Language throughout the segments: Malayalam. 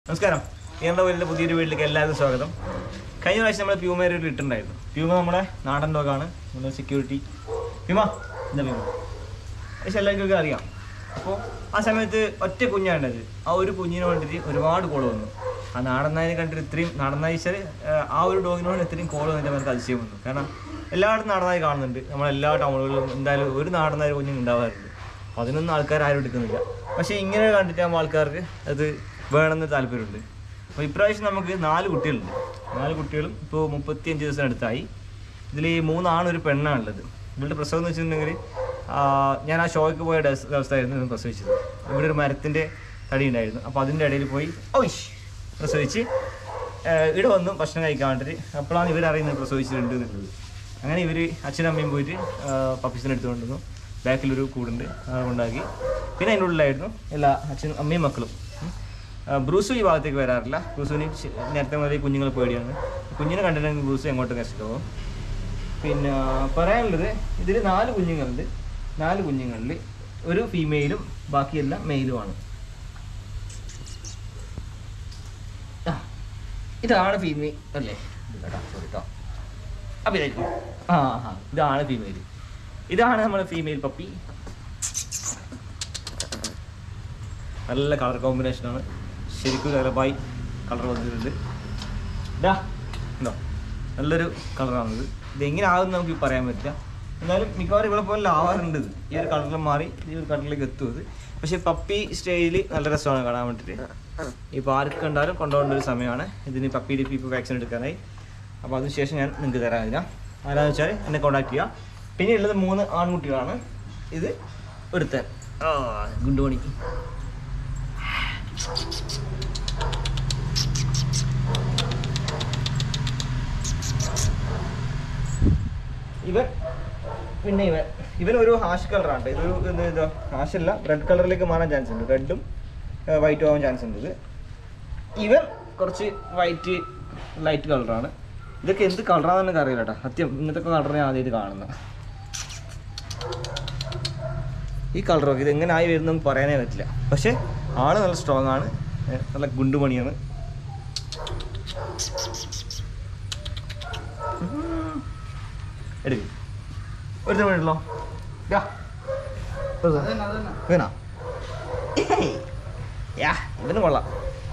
നമസ്കാരം കേരള വീടിൻ്റെ പുതിയൊരു വീട്ടിലേക്ക് എല്ലാവർക്കും സ്വാഗതം കഴിഞ്ഞ പ്രാവശ്യം നമ്മൾ പ്യൂമേരെ ഒരു ഇട്ടുണ്ടായിരുന്നു പ്യൂമ നമ്മുടെ നാടൻ ഡോഗാണ് നമ്മുടെ സെക്യൂരിറ്റി പ്യൂമ എന്താ പ്യൂമ പക്ഷെ എല്ലാവർക്കും അറിയാം അപ്പോൾ ആ സമയത്ത് ഒറ്റ കുഞ്ഞാണ്ടത് ആ ഒരു കുഞ്ഞിനെ വേണ്ടിയിട്ട് ഒരുപാട് കോൾ വന്നു ആ നാടൻ നായിനെ കണ്ടിട്ട് ഇത്രയും നാടൻ നായി വെച്ചാൽ ആ ഒരു ഡോഗിനോട് ഇത്രയും കോൾ വന്നിട്ട് നമുക്ക് അതിശയം വന്നു കാരണം എല്ലായിടത്തും നാടൻ നായി കാണുന്നുണ്ട് നമ്മളെല്ലാ ടൗണുകളിലും എന്തായാലും ഒരു നാടൻ നായ കുഞ്ഞും ഉണ്ടാവാറുണ്ട് അപ്പോൾ അതിനൊന്നും ആൾക്കാർ ആരും എടുക്കുന്നില്ല പക്ഷേ ഇങ്ങനെ കണ്ടിട്ടാകുമ്പോൾ ആൾക്കാർക്ക് അത് വേണമെന്ന് താല്പര്യമുണ്ട് അപ്പോൾ ഇപ്രാവശ്യം നമുക്ക് നാല് കുട്ടികളുണ്ട് നാല് കുട്ടികളും ഇപ്പോൾ മുപ്പത്തിയഞ്ച് ദിവസം അടുത്തായി ഇതിൽ മൂന്നാണ് ഒരു പെണ്ണാണുള്ളത് ഇവളുടെ പ്രസവം എന്ന് വെച്ചിട്ടുണ്ടെങ്കിൽ ആ, ഞാൻ ആ ഷോയ്ക്ക് പോയ ഡസ് ദിവസമായിരുന്നു ഇത് പ്രസവിച്ചത് ഇവിടെ ഒരു മരത്തിൻ്റെ തടി ഉണ്ടായിരുന്നു അപ്പോൾ അതിൻ്റെ ഇടയിൽ പോയി ഓയ്ഷ് പ്രസവിച്ച് ആ, ഇവിടെ വന്നു ഭക്ഷണം കഴിക്കാൻ വേണ്ടിയിട്ട് അപ്പോഴാണ് ഇവരറിയുന്നത് പ്രസവിച്ചിട്ടുണ്ട് എന്നുള്ളത് അങ്ങനെ ഇവർ അച്ഛനും അമ്മയും പോയിട്ട് പപ്പീസിനെ എടുത്തുകൊണ്ട് വന്നു ബാക്കിലൊരു കൂടുണ്ട് അത് കൊണ്ടാക്കി പിന്നെ അതിൻ്റെ ഉള്ളിലായിരുന്നു എല്ലാ അച്ഛനും അമ്മയും മക്കളും ഉം. ആ, ബ്രൂസു ഈ ഭാഗത്തേക്ക് വരാറില്ല ബ്രൂസുവിന് ശ- നേരത്തെ മുതലേ കുഞ്ഞുങ്ങളെ പേടിയാണ് കുഞ്ഞിനെ കണ്ടിട്ടുണ്ടെങ്കിൽ ബ്രൂസു എങ്ങോട്ടും കഷ്ടമാവും പിന്നെ പറയാനുള്ളത് ഇതിൽ നാല് കുഞ്ഞുങ്ങളുണ്ട് നാല് കുഞ്ഞുങ്ങളിൽ ഒരു ഫീമെയിലും ബാക്കിയെല്ലാം മെയിലുമാണ് ആ, ഇതാണ് ഫീമെയിൽ അല്ലേ സോറി കേട്ടോ അപ്പം ഇതായിരിക്കും ആ ആ ഇതാണ് ഫീമെയിൽ ഇതാണ് നമ്മുടെ ഫീമെയിൽ പപ്പി നല്ല കളർ കോമ്പിനേഷനാണ് ശരിക്കും കളർബായി കളർ വന്നിട്ടുണ്ട് ഇതാ ഉണ്ടോ നല്ലൊരു കളറാണിത് ഇത് എങ്ങനെ ആകുമെന്ന് നമുക്ക് പറയാൻ പറ്റില്ല എന്നാലും മിക്കവാറും ഇവിടെ പോലെ ആവാറുണ്ട് ഇത് ഈ ഒരു കളറിൽ മാറി ഈ ഒരു കളറിലേക്ക് എത്തും ഇത് പക്ഷേ പപ്പി സ്റ്റേജിൽ നല്ല രസമാണ് കാണാൻ വേണ്ടിയിട്ട് ഇപ്പോൾ ആർക്ക് കണ്ടാലും കൊണ്ടുപോകേണ്ട ഒരു സമയമാണ് ഇതിന് പപ്പിയുടെ ഇപ്പോൾ വാക്സിൻ എടുക്കാനായി അപ്പോൾ അതിനുശേഷം ഞാൻ നിങ്ങൾക്ക് തരാം ഇതിനാ ആരാന്ന് വെച്ചാൽ എന്നെ കോൺടാക്ട് ചെയ്യാം പിന്നെ ഉള്ളത് മൂന്ന് ആൺകുട്ടികളാണ് ഇത് ഒരുത്തൻ ആ ഗുണ്ടുമണി ഇവൻ പിന്നെ ഇവൻ ഇവൻ ഒരു ഹാഷ് കളറാണ് ഇതൊരു ഇത് ഇതോ ഹാഷ് അല്ല റെഡ് കളറിലേക്ക് മാറാൻ ചാൻസ് ഉണ്ട് റെഡും വൈറ്റും ആവാൻ ചാൻസ് ഉണ്ട് ഇത് ഇവൻ കുറച്ച് വൈറ്റ് ലൈറ്റ് കളറാണ് ഇതൊക്കെ എന്ത് കളറാണെന്ന് എനിക്ക് അറിയില്ല കേട്ടോ സത്യം ഇങ്ങനത്തെ കളർ ഞാൻ ആദ്യമായിട്ട് കാണുന്നത് ഈ കളറൊക്കെ ഇത് എങ്ങനെ ആയി വരുന്നെന്ന് പറയാനേ പറ്റില്ല പക്ഷേ ആള് നല്ല സ്ട്രോങ് ആണ് ഏ, നല്ല ഗുണ്ടുമണിയാണ് എടുക്കും ഒരു തവണ വീണാ ഏയ്. യാ ഇവന് കൊള്ളാം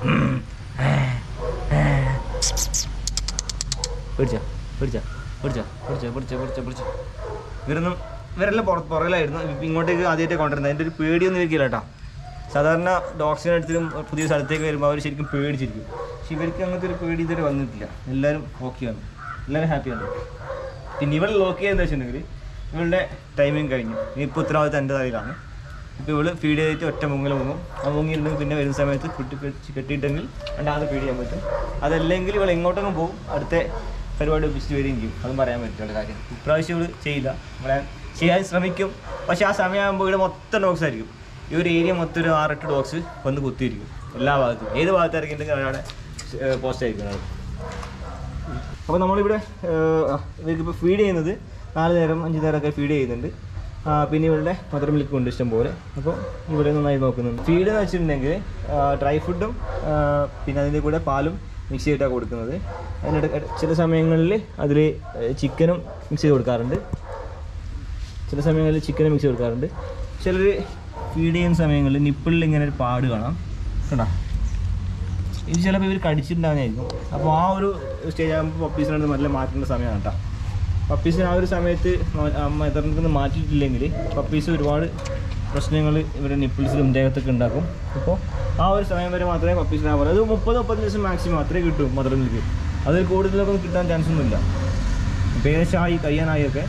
പിടിച്ച പിടിച്ച പിടിച്ച പിടിച്ച പിടിച്ച പിടിച്ച പിടിച്ച ഇവരൊന്നും ഇവരെല്ലാം പുറത്ത് പുറകിലായിരുന്നു ഇപ്പം ഇങ്ങോട്ടേക്ക് ആദ്യമായിട്ട് കൊണ്ടുവരുന്നത് അതിൻ്റെ ഒരു പേടിയൊന്നും ഇരിക്കില്ല കേട്ടോ സാധാരണ ഡോക്സിനെ അടുത്തും പുതിയ സ്ഥലത്തേക്ക് വരുമ്പോൾ അവർ ശരിക്കും പേടിച്ചിരിക്കും പക്ഷെ ഇവർക്ക് അങ്ങനത്തെ ഒരു പേടി ഇതുവരെ വന്നിട്ടില്ല എല്ലാവരും ഓക്കെയാണ് എല്ലാവരും ഹാപ്പിയാണ് പിന്നെ ഇവൾ ലോക്ക് ചെയ്യുന്നത് വെച്ചിട്ടുണ്ടെങ്കിൽ ഇവളുടെ ടൈമിങ് കഴിഞ്ഞു ഇപ്പോൾ ഉത്തരവാദിത്തം എൻ്റെ തലയിലാണ് ഇപ്പോൾ ഇവള് ഫീഡ് ചെയ്തിട്ട് ഒറ്റ മുങ്ങൽ മുങ്ങും ആ മുങ്ങിയിട്ടുണ്ടെങ്കിൽ പിന്നെ വരുന്ന സമയത്ത് കുട്ടി പിടിച്ച് കെട്ടിയിട്ടെങ്കിൽ രണ്ടാമത് ഫീഡ് ചെയ്യാൻ പറ്റും അതല്ലെങ്കിൽ ഇവൾ എങ്ങോട്ടെങ്കിലും പോകും അടുത്ത പരിപാടി ഒപ്പിച്ചിട്ട് വരികയും ചെയ്യും അതും പറയാൻ പറ്റില്ല കാര്യം ഇപ്രാവശ്യം ഇവള് ചെയ്യില്ല ഇവിടെ ചെയ്യാൻ ശ്രമിക്കും പക്ഷേ ആ സമയമാകുമ്പോൾ ഇവിടെ മൊത്തം ഡോഗ്സ് ആയിരിക്കും ഈ ഒരു ഏരിയ മൊത്തം ഒരു ആറെട്ട് ഡോഗ്സ് വന്ന് കുത്തിയിരിക്കും എല്ലാ ഭാഗത്തും ഏത് ഭാഗത്തായിരിക്കും അവിടെ പോസ്റ്റ് ആയിരിക്കും അത് അപ്പോൾ നമ്മളിവിടെ ഇവർക്കിപ്പോൾ ഫീഡ് ചെയ്യുന്നത് നാല് നേരം അഞ്ച് നേരമൊക്കെ ഫീഡ് ചെയ്യുന്നുണ്ട് ആ, പിന്നെ ഇവരുടെ മദർ മിൽക്ക് ഉണ്ട് ഇഷ്ടം പോലെ അപ്പോൾ ഇവിടെ നന്നായി നോക്കുന്നുണ്ട് ഫീഡ് എന്ന് വെച്ചിട്ടുണ്ടെങ്കിൽ ഡ്രൈ ഫുഡും പിന്നെ അതിൻ്റെ കൂടെ പാലും മിക്സ് ചെയ്തിട്ടാണ് കൊടുക്കുന്നത് അതിനിടെ ചില സമയങ്ങളിൽ അതിൽ ചിക്കനും മിക്സ് ചെയ്ത് കൊടുക്കാറുണ്ട് ചില സമയങ്ങളിൽ ചിക്കനും മിക്സ് ചെയ്ത് കൊടുക്കാറുണ്ട് ചിലർ ഫീഡ് ചെയ്യുന്ന സമയങ്ങളിൽ നിപ്പിളിൽ ഇങ്ങനെ ഒരു പാട് കാണാം കണ്ടോ ഇത് ചിലപ്പോൾ ഇവർ കടിച്ചിട്ടുണ്ടാകുന്നതായിരിക്കും അപ്പോൾ ആ ഒരു സ്റ്റേജ് ആകുമ്പോൾ പപ്പീസിനടുത്ത് നല്ല മാറ്റേണ്ട സമയമാണ് കേട്ടോ പപ്പീസിന് ആ ഒരു സമയത്ത് മെതറിൽ നിന്ന് മാറ്റിയിട്ടില്ലെങ്കിൽ പപ്പീസ് ഒരുപാട് പ്രശ്നങ്ങൾ ഇവരുടെ നിപ്പിൾസിലും ദേഹത്തൊക്കെ ഉണ്ടാക്കും അപ്പോൾ ആ ഒരു സമയം വരെ മാത്രമേ പപ്പീസിന് ആവുള്ളൂ അത് മുപ്പത് മുപ്പത്തഞ്ച് ദിവസം മാക്സിമം അത്രേ കിട്ടും മദർ മിൽക്ക് അതിൽ കൂടുതലൊക്കെ ഒന്നും കിട്ടാൻ ചാൻസ് ഒന്നുമില്ല ഇപ്പോൾ ഏകദേശം ആയി കഴിയാനായി ഒക്കെ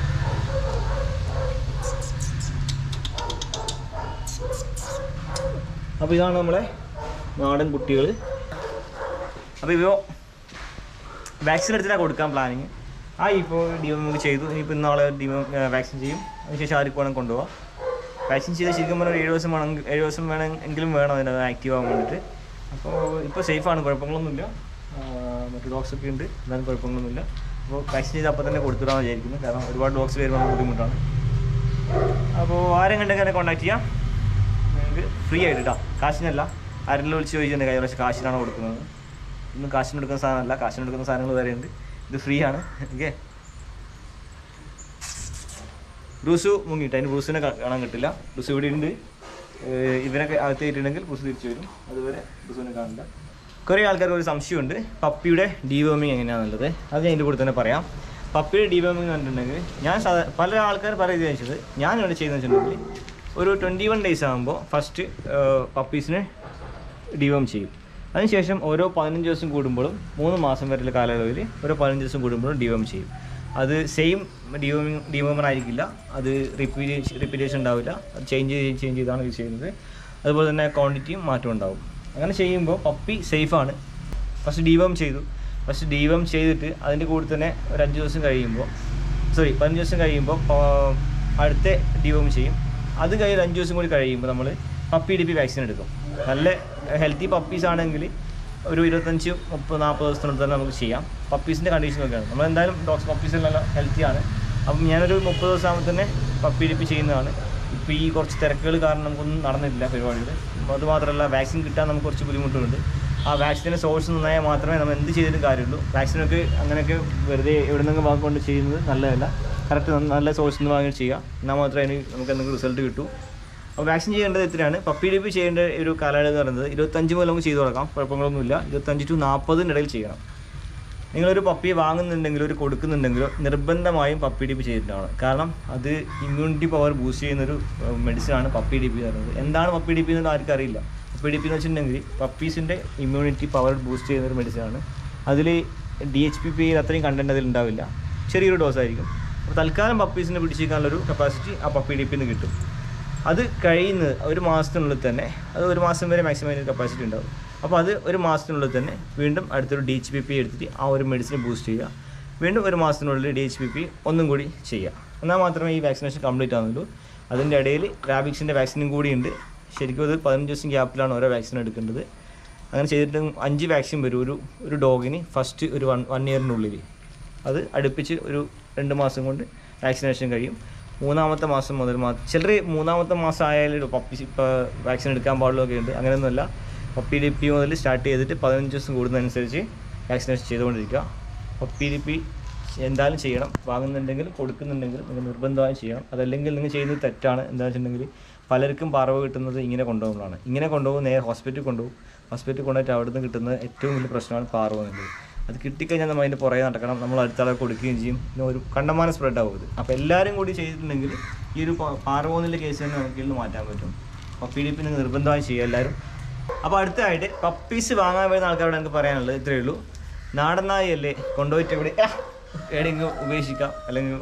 അപ്പോൾ ഇതാണ് നമ്മളെ നാടൻ കുട്ടികൾ അപ്പോൾ ഇപ്പോൾ വാക്സിൻ എടുത്തിട്ടാണ് കൊടുക്കാൻ പ്ലാനിങ് ആ ഇപ്പോൾ ഡിഎം ചെയ്തു ഇനിയിപ്പോൾ ഇന്നാളെ ഡിഎം വാക്സിൻ ചെയ്യും അതിനുശേഷം ആർക്ക് വേണം കൊണ്ടുപോകാം വാക്സിൻ ചെയ്താൽ ശരിക്കും പറഞ്ഞാൽ ഒരു ഏഴ് ദിവസം വേണം ഏഴ് ദിവസം വേണം എങ്കിലും വേണം അതിൻ്റെ ആക്റ്റീവ് ആകാൻ വേണ്ടിയിട്ട് അപ്പോൾ ഇപ്പോൾ സേഫാണ് കുഴപ്പങ്ങളൊന്നുമില്ല ആ, മറ്റു ഡോഗ്സ് ഒക്കെ ഉണ്ട് എന്നാലും കുഴപ്പങ്ങളൊന്നുമില്ല അപ്പോൾ വാക്സിൻ ചെയ്ത് അപ്പോൾ തന്നെ കൊടുത്തിടാൻ വിചാരിക്കുന്നു കാരണം ഒരുപാട് ഡോഗ്സ് വരുമ്പോൾ ബുദ്ധിമുട്ടാണ് അപ്പോൾ ആരും കണ്ടെങ്കിൽ എന്നെ കോൺടാക്ട് ചെയ്യാം നിങ്ങൾക്ക് ഫ്രീ ആയിട്ട് കേട്ടോ കാശിനല്ല ആരെങ്കിലും വിളിച്ച് ചോദിച്ചിട്ടുണ്ട് കഴിഞ്ഞ പ്രാവശ്യം കാശിനാണ് കൊടുക്കുന്നത് ഇന്നും കാശിന് എടുക്കുന്ന സാധനമല്ല കാശിന് എടുക്കുന്ന സാധനങ്ങൾ വേറെ ഉണ്ട് ഇത് ഫ്രീ ആണ് ഓക്കെ ബ്രൂസു മുങ്ങിയിട്ട് അതിന് ബ്രൂസിനെ കാ- കാണാൻ കിട്ടില്ല ബ്രൂസ് ഇവിടെ ഉണ്ട് ഏഹ് ഇവനൊക്കെ അകത്ത് കയറ്റിയിട്ടുണ്ടെങ്കിൽ ബ്രൂസ് തിരിച്ചു വരും അതുവരെ ബ്രൂസിനെ കാണില്ല കുറേ ആൾക്കാർക്ക് ഒരു സംശയമുണ്ട് പപ്പിയുടെ ഡീവേമിങ് എങ്ങനെയാണെന്നുള്ളത് അത് ഞാൻ ഇതിൻ്റെ കൂടെ തന്നെ പറയാം പപ്പിയുടെ ഡീവേമിങ് എന്ന് പറഞ്ഞിട്ടുണ്ടെങ്കിൽ ഞാൻ സാധാ പല ആൾക്കാർ പല ഇത് വെച്ചത് ഞാൻ ഇവിടെ ചെയ്യുന്നത് വെച്ചിട്ടുണ്ടെങ്കിൽ ഒരു ട്വൻറ്റി വൺ ഡേയ്സ് ആകുമ്പോൾ ഫസ്റ്റ് പപ്പീസിനെ ഡിവോം ചെയ്യും അതിനുശേഷം ഓരോ പതിനഞ്ച് ദിവസം കൂടുമ്പോഴും മൂന്ന് മാസം വരെയുള്ള കാലയളവിൽ ഓരോ പതിനഞ്ച് ദിവസം കൂടുമ്പോഴും ഡിവോം ചെയ്യും അത് സെയിം ഡിവോമിങ് ഡിവോമർ ആയിരിക്കില്ല അത് റിപ്പീറ്റ് റിപ്പീറ്റേഷൻ ഉണ്ടാവില്ല അത് ചേഞ്ച് ചെയ്ത് ചേഞ്ച് ചെയ്താണ് യൂസ് ചെയ്യുന്നത് അതുപോലെ തന്നെ ക്വാണ്ടിറ്റിയും മാറ്റം ഉണ്ടാവും അങ്ങനെ ചെയ്യുമ്പോൾ പപ്പി സേഫാണ് ഫസ്റ്റ് ഡിവോം ചെയ്തു ഫസ്റ്റ് ഡിവോം ചെയ്തിട്ട് അതിൻ്റെ കൂടെ തന്നെ ഒരു അഞ്ച് ദിവസം കഴിയുമ്പോൾ സോറി പതിനഞ്ച് ദിവസം കഴിയുമ്പോൾ പ- അടുത്ത ഡിവോം ചെയ്യും അത് കഴിഞ്ഞ് അഞ്ച് ദിവസം കൂടി കഴിയുമ്പോൾ നമ്മൾ പപ്പി ഡി പി വാക്സിൻ എടുക്കും നല്ല ഹെൽത്തി പപ്പീസ് ആണെങ്കിൽ ഒരു ഇരുപത്തഞ്ച് മുപ്പത് നാൽപ്പത് ദിവസത്തിനുള്ളിൽ തന്നെ നമുക്ക് ചെയ്യാം പപ്പീസിൻ്റെ കണ്ടീഷൻ ഒക്കെയാണ് നമ്മൾ എന്തായാലും ഡോക്സ് പപ്പീസെല്ലാം ഹെൽത്തിയാണ് അപ്പം ഞാനൊരു മുപ്പത് ദിവസം ആകുമ്പോൾ തന്നെ പപ്പി ഡി പി ചെയ്യുന്നതാണ് ഇപ്പോൾ ഈ കുറച്ച് തിരക്കുകൾ കാരണം നമുക്കൊന്നും നടന്നിട്ടില്ല പരിപാടികൾ അതുമാത്രമല്ല വാക്സിൻ കിട്ടാൻ നമുക്ക് കുറച്ച് ബുദ്ധിമുട്ടുണ്ട് ആ വാക്സിൻ്റെ സോഴ്സ് നന്നായാൽ മാത്രമേ നമ്മൾ എന്ത് ചെയ്തിട്ടും കാര്യമുള്ളൂ വാക്സിനൊക്കെ അങ്ങനെയൊക്കെ വെറുതെ എവിടെ നിന്നെങ്കിലും വാങ്ങിക്കൊണ്ട് ചെയ്യുന്നത് നല്ലതല്ല കറക്റ്റ് നല്ല സോഴ്സിൽ നിന്ന് വാങ്ങി ചെയ്യുക എന്നാൽ മാത്രമേ അതിന് നമുക്ക് എന്തെങ്കിലും റിസൾട്ട് കിട്ടൂ അപ്പോൾ വാക്സിൻ ചെയ്യേണ്ടത് എത്രയാണ് പപ്പി ഡി പി ചെയ്യേണ്ട ഒരു കാലയളവ് എന്ന് പറയുന്നത് ഇരുപത്തഞ്ച് മുതൽ നമുക്ക് ചെയ്തു തുടങ്ങാം കുഴപ്പങ്ങളൊന്നുമില്ല ഇരുപത്തഞ്ച് ടു നാൽപ്പതിൻ്റെ ഇടയിൽ ചെയ്യണം നിങ്ങളൊരു പപ്പിയെ വാങ്ങുന്നുണ്ടെങ്കിലോ ഒരു കൊടുക്കുന്നുണ്ടെങ്കിലോ നിർബന്ധമായും പപ്പി ഡി പി ചെയ്തിട്ടാണ് കാരണം അത് ഇമ്മ്യൂണിറ്റി പവർ ബൂസ്റ്റ് ചെയ്യുന്നൊരു മെഡിസിൻ ആണ് പപ്പി ഡി പി എന്ന് പറയുന്നത് എന്താണ് പപ്പി ഡി പി എന്ന് ആർക്കും അറിയില്ല പപ്പി ഡി പി എന്ന് വെച്ചിട്ടുണ്ടെങ്കിൽ പപ്പീസിൻ്റെ ഇമ്മ്യൂണിറ്റി പവർ ബൂസ്റ്റ് ചെയ്യുന്നൊരു മെഡിസിൻ ആണ് അതിൽ ഡി എച്ച് പി പി അത്രയും കണ്ടന്റ് അതിൽ ഉണ്ടാവില്ല ചെറിയൊരു ഡോസ് ആയിരിക്കും അപ്പോൾ തൽക്കാലം പപ്പീസിനെ പിടിച്ചിരിക്കാനുള്ളൊരു കപ്പാസിറ്റി ആ പപ്പി ഡി പിന്ന് കിട്ടും അത് കഴിയുന്നത് ഒരു മാസത്തിനുള്ളിൽ തന്നെ അത് ഒരു മാസം വരെ മാക്സിമം അതിന് കപ്പാസിറ്റി ഉണ്ടാവും അപ്പോൾ അത് ഒരു മാസത്തിനുള്ളിൽ തന്നെ വീണ്ടും അടുത്തൊരു ഡി എച്ച് പി പി എടുത്തിട്ട് ആ ഒരു മെഡിസിൻ ബൂസ്റ്റ് ചെയ്യുക വീണ്ടും ഒരു മാസത്തിനുള്ളിൽ ഡി എച്ച് പി പി ഒന്നും കൂടി ചെയ്യുക എന്നാൽ മാത്രമേ ഈ വാക്സിനേഷൻ കംപ്ലീറ്റ് ആവുന്നുള്ളൂ അതിൻ്റെ ഇടയിൽ റാബിക്സിൻ്റെ വാക്സിനും കൂടിയുണ്ട് ശരിക്കും അത് പതിനഞ്ച് ദിവസം ഗ്യാപ്പിലാണ് ഓരോ വാക്സിൻ എടുക്കേണ്ടത് അങ്ങനെ ചെയ്തിട്ട് അഞ്ച് വാക്സിൻ വരും ഒരു ഒരു ഡോഗിന് ഫസ്റ്റ് ഒരു വൺ വൺ ഇയറിനുള്ളിൽ അത് അടുപ്പിച്ച് ഒരു രണ്ട് മാസം കൊണ്ട് വാക്സിനേഷൻ കഴിയും മൂന്നാമത്തെ മാസം മുതൽ മാത്രം ചിലർ മൂന്നാമത്തെ മാസം ആയാലും പപ്പി ഇപ്പോൾ വാക്സിൻ എടുക്കാൻ പാടുള്ളതൊക്കെ ഉണ്ട് അങ്ങനെയൊന്നുമല്ല പപ്പി ഡി പി മുതൽ സ്റ്റാർട്ട് ചെയ്തിട്ട് പതിനഞ്ച് ദിവസം കൂടുന്നതനുസരിച്ച് വാക്സിനേഷൻ ചെയ്തുകൊണ്ടിരിക്കുക പപ്പി ഡി പി എന്തായാലും ചെയ്യണം വാങ്ങുന്നുണ്ടെങ്കിൽ കൊടുക്കുന്നുണ്ടെങ്കിൽ നിങ്ങൾ നിർബന്ധമായും ചെയ്യണം അതല്ലെങ്കിൽ നിങ്ങൾ ചെയ്യുന്നത് തെറ്റാണ് എന്താണെന്ന് വെച്ചിട്ടുണ്ടെങ്കിൽ പലർക്കും പറവ് കിട്ടുന്നത് ഇങ്ങനെ കൊണ്ടുപോകുന്നതാണ് ഇങ്ങനെ കൊണ്ടുപോകും നേരെ ഹോസ്പിറ്റലിൽ കൊണ്ടുപോകും ഹോസ്പിറ്റലിൽ കൊണ്ടുപോയിട്ട് അവിടെ നിന്ന് കിട്ടുന്ന ഏറ്റവും വലിയ പ്രശ്നമാണ് പാറവ് എന്നുള്ളത് അത് കിട്ടിക്കഴിഞ്ഞാൽ നമ്മൾ അതിൻ്റെ പുറകെ നടക്കണം നമ്മൾ അടുത്താളെ കൊടുക്കുകയും ചെയ്യും പിന്നെ ഒരു കണ്ടമാനം സ്പ്രെഡ് ആവും ഇത് അപ്പോൾ എല്ലാവരും കൂടി ചെയ്തിട്ടുണ്ടെങ്കിൽ ഈ ഒരു പാറപോകുന്നില്ല കേസ് തന്നെ നമുക്ക് ഇന്ന് മാറ്റാൻ പറ്റും പപ്പി ഡി പി നിങ്ങൾ നിർബന്ധമായി ചെയ്യുക എല്ലാവരും അപ്പോൾ അടുത്തതായിട്ട് പപ്പീസ് വാങ്ങാൻ വരുന്ന ആൾക്കാരോട് എനിക്ക് പറയാനുള്ളത് ഇത്രയേ ഉള്ളൂ നാടൻ നായയല്ലേ കൊണ്ടുപോയിട്ട് ഇവിടെ "ആ, എവിടെയെങ്കിലും ഉപേക്ഷിക്കാം അല്ലെങ്കിൽ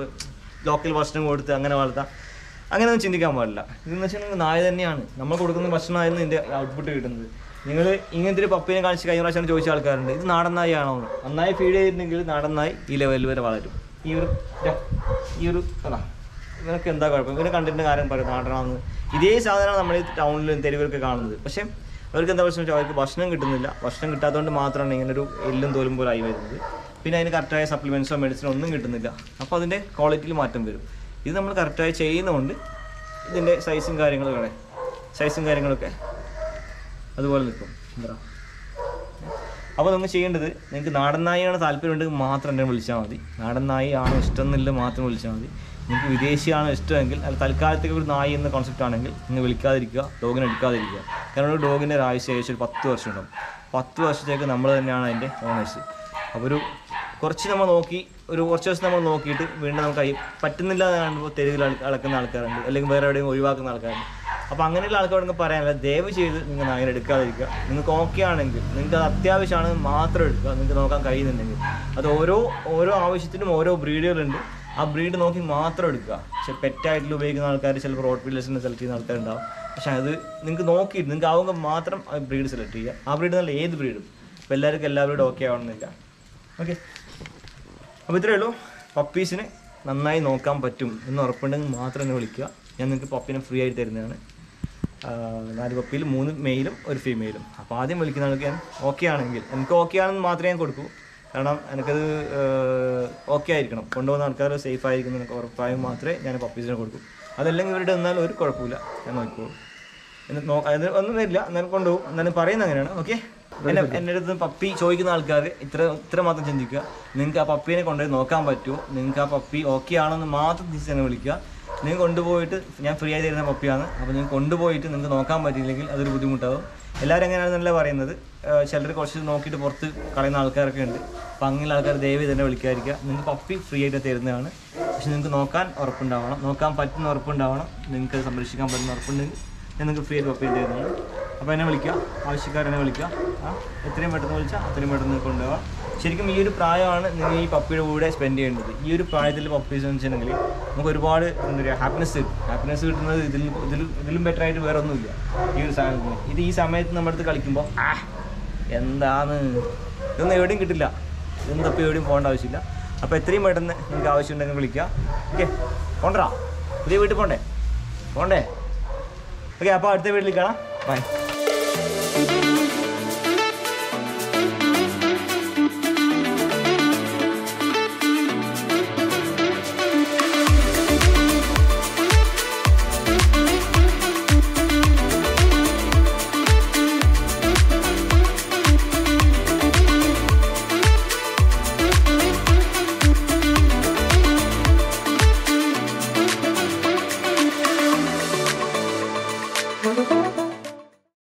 ലോക്കൽ ഭക്ഷണം കൊടുത്ത് അങ്ങനെ വളർത്താം അങ്ങനെയൊന്നും ചിന്തിക്കാൻ പാടില്ല ഇതെന്ന് വെച്ചിട്ടുണ്ടെങ്കിൽ നായ തന്നെയാണ് നമ്മൾ കൊടുക്കുന്ന ഭക്ഷണമായിരുന്നു ഇതിൻ്റെ ഔട്ട്പുട്ട് കിട്ടുന്നത് നിങ്ങൾ ഇങ്ങനത്തെ ഒരു പപ്പീനെ കാണിച്ച് കഴിഞ്ഞ പ്രാവശ്യം ചോദിച്ച ആൾക്കാരുണ്ട് ഇത് നാടൻ നായാണോ എന്ന് നന്നായി ഫീഡ് ചെയ്തിട്ടുണ്ടെങ്കിൽ നാടൻ നായി ഈ ലെവലിൽ വരെ വളരും ഈ ഒരു ദാ, ഈ ഒരു അതാ ഇവനൊക്കെ എന്താ കുഴപ്പം ഇവനെ കണ്ടിട്ട് കാര്യം പറയും നാടനാണെന്ന് ഇതേ സാധനമാണ് നമ്മൾ ഈ ടൗണിലും തെരുവിലൊക്കെ കാണുന്നത് പക്ഷേ അവർക്ക് എന്താ പ്രശ്നം വെച്ചാൽ അവർക്ക് ഭക്ഷണം കിട്ടുന്നില്ല ഭക്ഷണം കിട്ടാത്തതുകൊണ്ട് മാത്രമാണ് ഇങ്ങനെ ഒരു എല്ലും തോലും പോലെ ആയി വരുന്നത് പിന്നെ അതിന് കറക്റ്റായ സപ്ലിമെൻറ്റ്സോ മെഡിസിനോ ഒന്നും കിട്ടുന്നില്ല അപ്പോൾ അതിൻ്റെ ക്വാളിറ്റിയിൽ മാറ്റം വരും ഇത് നമ്മൾ കറക്റ്റായി ചെയ്യുന്നതുകൊണ്ട് ഇതിൻ്റെ സൈസും കാര്യങ്ങളും വേണേ സൈസും കാര്യങ്ങളൊക്കെ അതുപോലെ നിൽക്കും എന്താ അപ്പോൾ നിങ്ങൾ ചെയ്യേണ്ടത് നിങ്ങൾക്ക് നാടൻ നായിയാണ് താല്പര്യമുണ്ടെങ്കിൽ മാത്രം എന്നെ വിളിച്ചാൽ മതി നാടൻ നായി ആണോ ഇഷ്ടം എന്നില്ല മാത്രം വിളിച്ചാൽ മതി നിങ്ങൾക്ക് വിദേശിയാണോ ഇഷ്ടമെങ്കിൽ അല്ല തൽക്കാലത്തേക്ക് ഒരു നായി എന്ന കോൺസെപ്റ്റ് ആണെങ്കിൽ നിങ്ങൾ വിളിക്കാതിരിക്കുക ഡോഗിനെ എടുക്കാതിരിക്കുക കാരണം ഒരു ഡോഗിൻ്റെ ഒരു ആയുസ് ഏകദേശം ഒരു പത്ത് വർഷം ഉണ്ടാവും പത്ത് വർഷത്തേക്ക് നമ്മൾ തന്നെയാണ് അതിൻ്റെ ഓണേഴ്സ് അപ്പോൾ ഒരു കുറച്ച് നമ്മൾ നോക്കി ഒരു കുറച്ച് ദിവസം നമ്മൾ നോക്കിയിട്ട് വീണ്ടും നമുക്ക് അയ്യ- പറ്റുന്നില്ല എന്ന് കാണുമ്പോൾ തെരുവിൽ അള- അളക്കുന്ന ആൾക്കാരുണ്ട് അല്ലെങ്കിൽ വേറെ എവിടെയും ഒഴിവാക്കുന്ന ആൾക്കാരുണ്ട് അപ്പോൾ അങ്ങനെയുള്ള ആൾക്കാരോട് പറയാനില്ല ദയവ് ചെയ്ത് നിങ്ങൾ നായനെ എടുക്കാതിരിക്കുക നിങ്ങൾക്ക് ഓക്കെ ആണെങ്കിൽ നിങ്ങൾക്ക് അത് അത്യാവശ്യമാണ് മാത്രം എടുക്കുക നിങ്ങൾക്ക് നോക്കാൻ കഴിയുന്നുണ്ടെങ്കിൽ അത് ഓരോ ഓരോ ആവശ്യത്തിനും ഓരോ ബ്രീഡുകളുണ്ട് ആ ബ്രീഡ് നോക്കി മാത്രം എടുക്കുക പക്ഷെ പെറ്റായിട്ടുള്ള ഉപയോഗിക്കുന്ന ആൾക്കാർ ചിലപ്പോൾ റോഡ് വീലേഴ്സിനെ സെലക്ട് ചെയ്യുന്ന ആൾക്കാരുണ്ടാവും പക്ഷെ അത് നിങ്ങൾക്ക് നോക്കിയിട്ട് നിങ്ങൾക്ക് ആവുമ്പോൾ മാത്രം ആ ബ്രീഡ് സെലക്ട് ചെയ്യുക ആ ബ്രീഡ് നല്ല ഏത് ബ്രീഡും അപ്പോൾ എല്ലാവർക്കും എല്ലാ ബ്രീഡും ഓക്കെ ആവണമെന്നില്ല ഓക്കെ അപ്പോൾ ഇത്രയേ ഉള്ളൂ പപ്പീസിനെ നന്നായി നോക്കാൻ പറ്റും എന്ന് ഉറപ്പുണ്ടെങ്കിൽ മാത്രം എന്നെ വിളിക്കുക ഞാൻ നിങ്ങൾക്ക് പപ്പീനെ ഫ്രീ ആയിട്ട് തരുന്നതാണ് ആ, നാല് പപ്പിയിൽ മൂന്ന് മെയിലും ഒരു ഫീമെയിലും അപ്പോൾ ആദ്യം വിളിക്കുന്ന ആൾക്ക് ഞാൻ ഓക്കെ ആണെങ്കിൽ എനിക്ക് ഓക്കെ ആണെന്ന് മാത്രമേ ഞാൻ കൊടുക്കൂ കാരണം എനിക്കത് ഓക്കെ ആയിരിക്കണം കൊണ്ടുപോകുന്ന ആൾക്കാർ സേഫ് ആയിരിക്കും എന്നൊക്കെ ഉറപ്പായും മാത്രമേ ഞാൻ പപ്പീസിനെ കൊടുക്കൂ അതല്ലെങ്കിൽ ഇവരുടെ എന്നാൽ ഒരു കുഴപ്പമില്ല ഞാൻ നോക്കിക്കോളൂ എന്ന് നോ അത് ഒന്നും വരില്ല എന്നാലും കൊണ്ടുപോകും എന്നാലും പറയുന്നത് അങ്ങനെയാണ് ഓക്കെ എന്നെ എൻ്റെ അടുത്ത് പപ്പി ചോദിക്കുന്ന ആൾക്കാർ ഇത്ര ഇത്ര മാത്രം ചിന്തിക്കുക നിങ്ങൾക്ക് ആ പപ്പീനെ കൊണ്ടുപോയി നോക്കാൻ പറ്റുമോ നിങ്ങൾക്ക് ആ പപ്പി ഓക്കെ ആണെന്ന് മാത്രം തിരിച്ച് എന്നെ വിളിക്കുക നിങ്ങൾ കൊണ്ടുപോയിട്ട് ഞാൻ ഫ്രീ ആയി തരുന്ന പപ്പിയാണ് അപ്പോൾ നിങ്ങൾ കൊണ്ടുപോയിട്ട് നിങ്ങൾക്ക് നോക്കാൻ പറ്റിയില്ലെങ്കിൽ അതൊരു ബുദ്ധിമുട്ടാവും എല്ലാവരും എങ്ങനെയാണെന്നല്ല പറയുന്നത് ചിലർ കുറച്ച് നോക്കിയിട്ട് പുറത്ത് കളയുന്ന ആൾക്കാരൊക്കെ ഉണ്ട് അപ്പോൾ അങ്ങനെയുള്ള ആൾക്കാർ ദയവ് തന്നെ വിളിക്കാതിരിക്കുക നിങ്ങൾക്ക് പപ്പി ഫ്രീ ആയിട്ട് തരുന്നതാണ് പക്ഷെ നിങ്ങൾക്ക് നോക്കാൻ ഉറപ്പുണ്ടാവണം നോക്കാൻ പറ്റുന്ന ഉറപ്പുണ്ടാവണം നിങ്ങൾക്ക് അത് സംരക്ഷിക്കാൻ പറ്റുന്ന ഉറപ്പുണ്ടെങ്കിൽ ഞാൻ നിങ്ങൾക്ക് ഫ്രീ ആയിട്ട് പപ്പി തരുന്നതാണ് അപ്പോൾ എന്നെ വിളിക്കുക ആവശ്യക്കാരെന്നെ വിളിക്കുക ആ എത്രയും പെട്ടെന്ന് വിളിച്ചാൽ അത്രയും പെട്ടെന്ന് കൊണ്ടുപോകാം ശരിക്കും ഈ ഒരു പ്രായമാണ് നിങ്ങൾ ഈ പപ്പിയുടെ കൂടെ സ്പെൻഡ് ചെയ്യേണ്ടത് ഈ ഒരു പ്രായത്തിൽ പപ്പീസ് എന്ന് വെച്ചിട്ടുണ്ടെങ്കിൽ നമുക്ക് ഒരുപാട് എന്താ പറയുക ഹാപ്പിനെസ് കിട്ടും ഹാപ്പിനെസ് കിട്ടുന്നത് ഇതിൽ ഇതിൽ ഇതിലും ബെറ്റർ ആയിട്ട് വേറെ ഒന്നുമില്ല ഈ ഒരു സാധനത്തിന് ഇത് ഈ സമയത്ത് നമ്മുടെ അടുത്ത് കളിക്കുമ്പോൾ ആ എന്താണ് ഇതൊന്നും എവിടെയും കിട്ടില്ല ഇതൊന്നും തപ്പി എവിടെയും പോകേണ്ട ആവശ്യമില്ല അപ്പോൾ എത്രയും പെട്ടെന്ന് നിങ്ങൾക്ക് ആവശ്യമുണ്ടെങ്കിൽ വിളിക്കുക ഓക്കെ പോണ്ടറാ പുതിയ വീട്ടിൽ പോണ്ടേ പോണ്ടേ ഓക്കെ അപ്പോൾ അടുത്ത വീട്ടിൽ കാണാം ബൈ